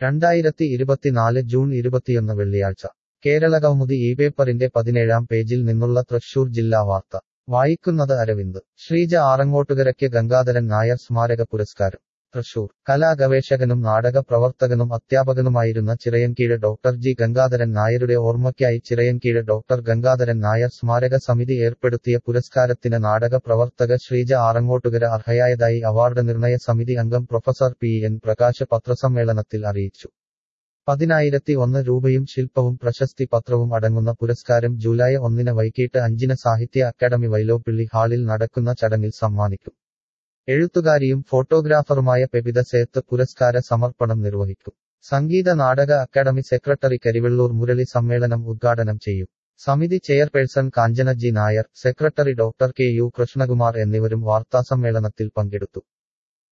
രണ്ടായിരത്തി ഇരുപത്തിനാല് ജൂൺ ഇരുപത്തിയൊന്ന് വെള്ളിയാഴ്ച കേരള കൗമുദി ഈ പേപ്പറിന്റെ പതിനേഴാം പേജിൽ നിന്നുള്ള തൃശൂർ ജില്ലാ വാർത്ത വായിക്കുന്നത് അരവിന്ദ് ശ്രീജ ആറങ്ങോട്ടുകരയ്ക്ക് ഗംഗാധരൻ നായർ സ്മാരക പുരസ്കാരം തൃശൂർ കലാഗവേഷകനും നാടക പ്രവർത്തകനും അധ്യാപകനുമായിരുന്ന ചിറയൻകീഴ് ഡോക്ടർ ജി ഗംഗാധരൻ നായരുടെ ഓർമ്മയ്ക്കായി ചിറയൻകീഴ് ഡോക്ടർ ഗംഗാധരൻ നായർ സ്മാരക സമിതി ഏർപ്പെടുത്തിയ പുരസ്കാരത്തിന് നാടക പ്രവർത്തക ശ്രീജ ആറങ്ങോട്ടുകര അർഹയായതായി അവാർഡ് നിർണയ സമിതി അംഗം പ്രൊഫസർ പി എൻ പ്രകാശ് പത്രസമ്മേളനത്തിൽ അറിയിച്ചു പതിനായിരത്തി ഒന്ന് രൂപയും ശില്പവും പ്രശസ്തി പത്രവും അടങ്ങുന്ന പുരസ്കാരം ജൂലൈ ഒന്നിന് വൈകിട്ട് അഞ്ചിന് സാഹിത്യ അക്കാദമി വൈലോപ്പിള്ളി ഹാളിൽ നടക്കുന്ന ചടങ്ങിൽ സമ്മാനിക്കും എഴുത്തുകാരിയും ഫോട്ടോഗ്രാഫറുമായ പെബിത സേത്ത് പുരസ്കാര സമർപ്പണം നിർവഹിക്കും സംഗീത നാടക അക്കാദമി സെക്രട്ടറി കരിവെള്ളൂർ മുരളി സമ്മേളനം ഉദ്ഘാടനം ചെയ്യും സമിതി chairperson Kanchana G Nair secretary doctor K U Krishnakumar എന്നിവരും വാർത്താസമ്മേളനത്തിൽ പങ്കെടുത്തു